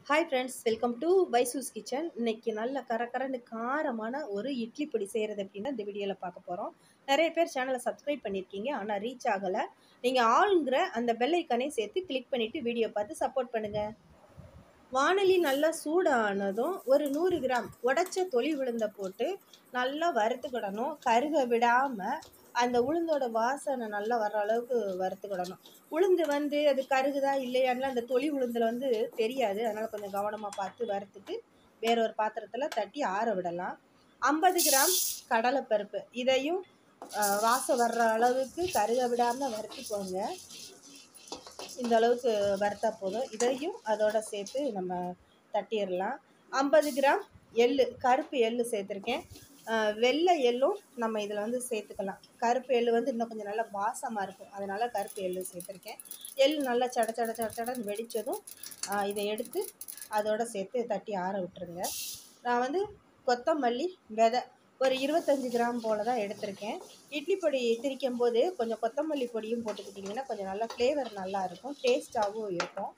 Hi friends welcome to Vaishu's kitchen இன்னைக்கு நல்ல கரகரன்னு காரமான ஒரு இட்லி பொடி செய்கிறது அப்படின்னா இந்த வீடியோவில் பார்க்க போகிறோம் நிறைய பேர் சேனலை சப்ஸ்கிரைப் பண்ணியிருக்கீங்க ஆனால் ரீச் ஆகலை நீங்கள் ஆளுங்கிற அந்த பெல் ஐக்கானே சேர்த்து கிளிக் பண்ணிவிட்டு வீடியோ பார்த்து சப்போர்ட் பண்ணுங்கள் வானொலி நல்லா சூடானதும் ஒரு நூறு கிராம் உடச்ச தொளி உளுந்தை போட்டு நல்லா வறுத்துக்கிடணும் கருக விடாமல் அந்த உளுந்தோட வாசனை நல்லா வர்ற அளவுக்கு வறுத்துக்கிடணும் உளுந்து வந்து அது கருகுதா இல்லையான்லாம் அந்த தொளி உளுந்தில் வந்து தெரியாது அதனால் கொஞ்சம் கவனமாக பார்த்து வறுத்துட்டு வேற ஒரு பாத்திரத்தில் தட்டி ஆற விடலாம் ஐம்பது கிராம் கடலைப்பருப்பு இதையும் ஆஹ், வாசம் வர்ற அளவுக்கு கருக விடாமல் வறுத்துக்கோங்க இந்த அளவுக்கு வறுத்தா போதும் இதையும் அதோட சேர்த்து நம்ம தட்டிடலாம் ஐம்பது கிராம் எள்ளு கருப்பு எள்ளு சேர்த்துருக்கேன் ஆஹ் வெள்ளை எள்ளும் நம்ம இதில் வந்து சேர்த்துக்கலாம் கருப்பு எள்ளு வந்து இன்னும் கொஞ்சம் நல்லா வாசமாக இருக்கும் அதனால் கருப்பு எள்ளு சேர்த்துருக்கேன் எள் நல்லா சட சட சட சடன்னு வெடித்ததும் ஆஹ் இதை எடுத்து அதோட சேர்த்து தட்டி ஆற விட்டுருங்க நான் வந்து கொத்தமல்லி விதை ஒரு இருபத்தஞ்சி கிராம் போல் தான் எடுத்திருக்கேன் இட்லி பொடி திரிக்கும் போது கொஞ்சம் கொத்தமல்லி பொடியும் போட்டுக்கிட்டிங்கன்னா கொஞ்சம் நல்லா ஃப்ளேவர் நல்லா இருக்கும் டேஸ்ட்டாகவும் இருக்கும்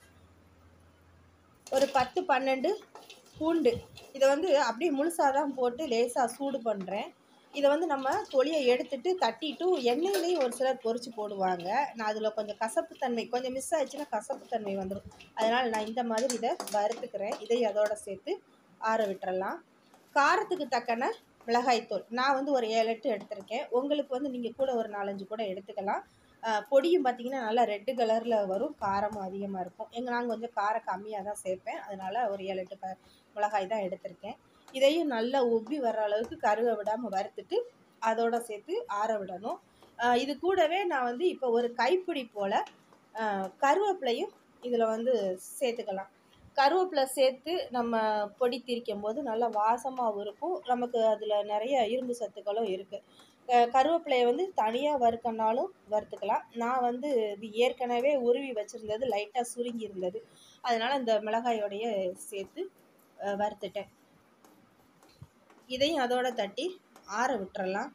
ஒரு பத்து பன்னெண்டு பூண்டு இதை வந்து அப்படியே முழுசாக தான் போட்டு லேசாக சூடு பண்ணுறேன் இதை வந்து நம்ம தொலியை எடுத்துட்டு தட்டிட்டு எண்ணெயிலையும் ஒரு சிலர் பொரிச்சு போடுவாங்க நான் அதில் கொஞ்சம் கசப்புத்தன்மை கொஞ்சம் மிஸ் ஆயிடுச்சுன்னா கசப்புத்தன்மை வந்துடும் அதனால் நான் இந்த மாதிரி இதை வறுத்துக்கிறேன் இதையும் அதோட சேர்த்து ஆற விட்டுறலாம் காரத்துக்கு தக்கன மிளகாய்த்தூள் நான் வந்து ஒரு ஏழு எட்டு எடுத்திருக்கேன் உங்களுக்கு வந்து நீங்கள் கூட ஒரு நாலஞ்சு கூட எடுத்துக்கலாம் ஆஹ் பொடியும் பார்த்தீங்கன்னா நல்லா ரெட்டு கலரில் வரும் காரமும் அதிகமாக இருக்கும் எங்கள் நாங்கள் கொஞ்சம் காரம் கம்மியாக தான் சேர்ப்பேன் அதனால் ஒரு ஏழு எட்டு க மிளகாய் தான் எடுத்திருக்கேன் இதையும் நல்லா உப்பி வர்ற அளவுக்கு கருக விடாமல் வறுத்துட்டு அதோட சேர்த்து ஆற விடணும் ஆஹ் இது கூடவே நான் வந்து இப்போ ஒரு கைப்பிடி போல் கருவேப்பிலையும் இதில் வந்து சேர்த்துக்கலாம் கருவேப்பிலை சேர்த்து நம்ம பொடி திரிக்கும் போது நல்லா வாசமாகவும் இருக்கும் நமக்கு அதில் நிறைய இரும்பு சத்துக்களும் இருக்குது கருவேப்பிலையை வந்து தனியாக வறுக்கனாலும் வறுத்துக்கலாம் நான் வந்து இது ஏற்கனவே உருவி வச்சுருந்தது லைட்டாக சுருங்கி இருந்தது அதனால் இந்த மிளகாயோடைய சேர்த்து அஹ், வறுத்துட்டேன் இதையும் அதோட தட்டி ஆற விட்டுறலாம்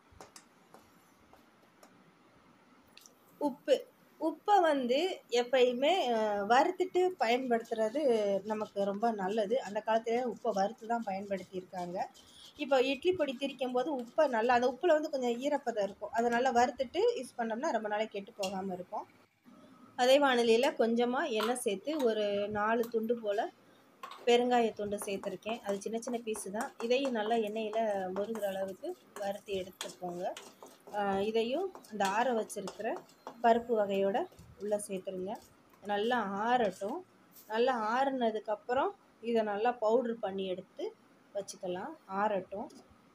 உப்பு உப்பை வந்து எப்பயுமே அஹ், வறுத்துட்டு பயன்படுத்துறது நமக்கு ரொம்ப நல்லது அந்த காலத்துல உப்பை வறுத்து தான் பயன்படுத்தியிருக்காங்க இப்போ இட்லி பொடி திரிக்கும் போது உப்பை நல்லா அந்த உப்பில் வந்து கொஞ்சம் ஈரப்பதம் இருக்கும் அதை நல்லா வறுத்துட்டு யூஸ் பண்ணோம்னா ரொம்ப நாளைக்கு கெட்டு போகாமல் இருக்கும் அதே வானிலையில் கொஞ்சமாக எண்ணெய் சேர்த்து ஒரு நாலு துண்டு போல் பெருங்காய துண்டு சேர்த்துருக்கேன் அது சின்ன சின்ன பீஸு தான் இதையும் நல்லா எண்ணெயில் முருகிற அளவுக்கு வறுத்து எடுத்துக்கோங்க ஆஹ் இதையும் அந்த ஆற வச்சிருக்கிற பருப்பு வகையோட உள்ளே சேர்த்துருங்க நல்லா ஆறட்டும் நல்லா ஆறுனதுக்கப்புறம் இதை நல்லா பவுட்ரு பண்ணி எடுத்து வச்சுக்கலாம் ஆறட்டும்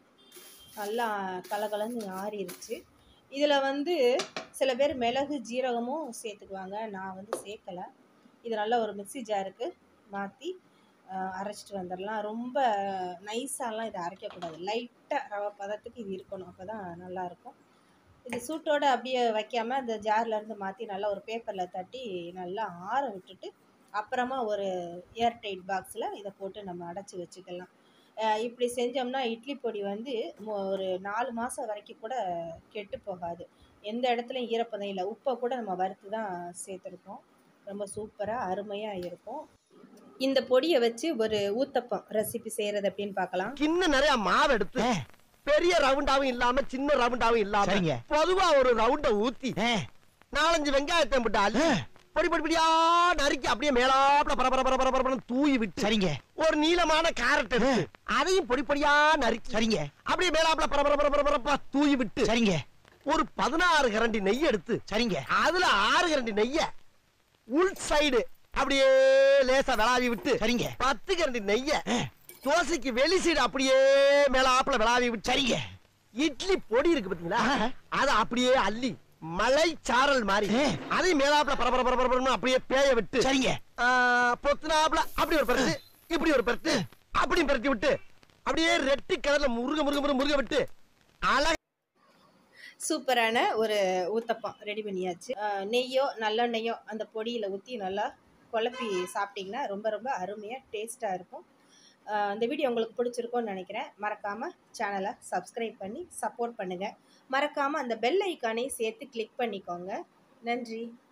நல்லா கலகலன்னு ஆறிடுச்சு இதில் வந்து சில பேர் மிளகு ஜீரகமும் சேர்த்துக்குவாங்க நான் வந்து சேர்க்கலை இது நல்லா ஒரு மிக்ஸி ஜாருக்கு மாற்றி அரைச்சிட்டு வந்துடலாம் ரொம்ப நைஸாலாம் இதை அரைக்கக்கூடாது லைட்டாக ரவை பதத்துக்கு இது இருக்கணும் அப்போ தான் நல்லாயிருக்கும் இது சூட்டோட அப்படியே வைக்காம அந்த ஜார்ல இருந்து மாற்றி நல்லா ஒரு பேப்பரில் தட்டி நல்லா ஆற விட்டுட்டு அப்புறமா ஒரு ஏர்டைட் பாக்ஸில் இதை போட்டு நம்ம அடைச்சி வச்சுக்கலாம் அஹ் இப்படி செஞ்சோம்னா இட்லி பொடி வந்து மு- ஒரு நாலு மாதம் வரைக்கும் கூட கெட்டு போகாது எந்த இடத்துலையும் ஈரப்பதம் இல்லை உப்பை கூட நம்ம வறுத்து தான் சேர்த்துருக்கோம் ரொம்ப சூப்பராக அருமையாக இருக்கும் இந்த பொடியை வச்சு ஒரு ஊத்தப்பம் ரெசிபி செய்கிறது அப்படின்னு பார்க்கலாம் கிண்ணம் நிறைய மாவு எடுத்து பெரிய ரவுண்டாவும் இல்லாம சின்ன ரவுண்டாவும் இல்லாம சரிங்க. பொதுவா ஒரு ரவுண்ட ஊத்தி ஆ, நாலஞ்சு வெங்காயத்தை போட்டு அள்ளி ஆ. பொடி பொடி பொடியா நறுக்கி அப்படியே மேலாப்ல பர பர பர பர பரன்னு தூவி விட்டு சரிங்க ஒரு நீளமான கேரட் எடுத்து அதையும் பொடி பொடியா நறுக்கி சரிங்க அப்படியே மேலாப்ல பர பர பர பர பரப்பா தூவி விட்டு சரிங்க ஒரு பதினாறு கரண்டி நெய் எடுத்து சரிங்க அதுல ஆறு கரண்டி நெய்ய உள் சைடு அப்படியே லேசா விளாவி விட்டு சரிங்க பத்து கரண்டி நெய்ய தோசைக்கு வெளி சைடு அப்படியே மேல ஆப்பிள விளாவி விட்டு சரிங்க இட்லி பொடி இருக்கு பாத்தீங்களா ஆஹா. அத அப்படியே அள்ளி மலை சாரல் மாதிரி ஆ. அதையும் மேலாப்ல பரபர பரபர பரபரன்னு அப்படியே பேய விட்டு சரிங்க ஆ, பொத்துனாப்ல அப்படி ஒரு பெருத்து இப்படி ஒரு பெருத்து அப்படியும் பெருத்தி விட்டு அப்படியே ரெட்டி கலர்ல முருக முருக முருக முருக விட்டு அழகா சூப்பரான ஒரு ஊத்தப்பம் ரெடி பண்ணியாச்சு அஹ் நெய்யோ நல்லெண்ணெய்யோ அந்த பொடியில் ஊற்றி நல்லா குழப்பி சாப்பிட்டிங்கன்னா ரொம்ப ரொம்ப அருமையாக டேஸ்ட்டாக இருக்கும் அஹ் இந்த வீடியோ உங்களுக்கு பிடிச்சிருக்கும்னு நினைக்கிறேன் மறக்காமல் சேனலை சப்ஸ்கிரைப் பண்ணி சப்போர்ட் பண்ணுங்கள் மறக்காமல் அந்த பெல் ஐக்கானை சேர்த்து கிளிக் பண்ணிக்கோங்க நன்றி